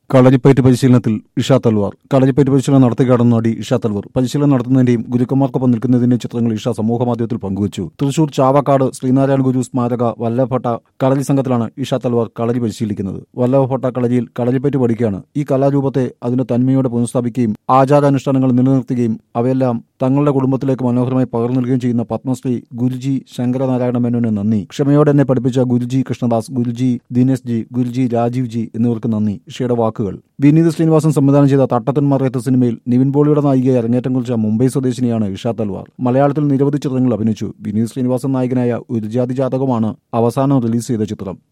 കളരിപ്പയറ്റ് പരിശീലനത്തിൽ ഇഷ തൽവാർ കളരിപ്പയറ്റ് പരിശീലനം നടത്തുകയാണെന്ന് നടി ഇഷ തൽവാർ പരിശീലനം നടത്തുന്നതിന്റെയും ഗുരുക്കന്മാർക്കൊപ്പം നിൽക്കുന്നതിന്റെയും ചിത്രങ്ങൾ ഇഷ സമൂഹമാധ്യമത്തിൽ പങ്കുവച്ചു തൃശൂർ ചാവക്കാട് ശ്രീനാരായണ ഗുരു സ്മാരക വല്ലഭട്ട കളരി സംഘത്തിലാണ് ഇഷ തൽവാർ കളരി പരിശീലിക്കുന്നത് വല്ലഭട്ട കളരിയിൽ കളരിപ്പയറ്റ് പഠിക്കുകയാണ് ഈ കലാരൂപത്തെ അതിന്റെ തന്മയോടെ പുനഃസ്ഥാപിക്കുകയും ആചാരാനുഷ്ഠാനങ്ങൾ നിലനിർത്തുകയും അവയെല്ലാം തങ്ങളുടെ കുടുംബത്തിലേക്ക് മനോഹരമായി പകർന്നു നൽകുകയും ചെയ്യുന്ന പത്മശ്രീ ഗുരുജി ശങ്കരനാരായണ മേനോന് നന്ദി ക്ഷമയോടെ എന്നെ പഠിപ്പിച്ച ഗുരുജി കൃഷ്ണദാസ് ഗുരുജി ദിനേശ് ജി ഗുരുജി രാജീവ് ജി എന്നിവർക്ക് നന്ദി ഇഷയുടെ വാക്കുകൾ വിനീത് ശ്രീനിവാസൻ സംവിധാനം ചെയ്ത തട്ടത്തന്മാർ എന്ന സിനിമയിൽ നിവിൻ പോളിയുടെ നായികയെ അരങ്ങേറ്റം കുറിച്ച മുംബൈ സ്വദേശിനിയാണ് ഇഷ തൽവാർ മലയാളത്തിൽ നിരവധി ചിത്രങ്ങൾ അഭിനയിച്ചു വിനീത് ശ്രീനിവാസൻ നായകനായ ഒരു ജാതി ജാതകമാണ് അവസാനം റിലീസ് ചെയ്ത ചിത്രം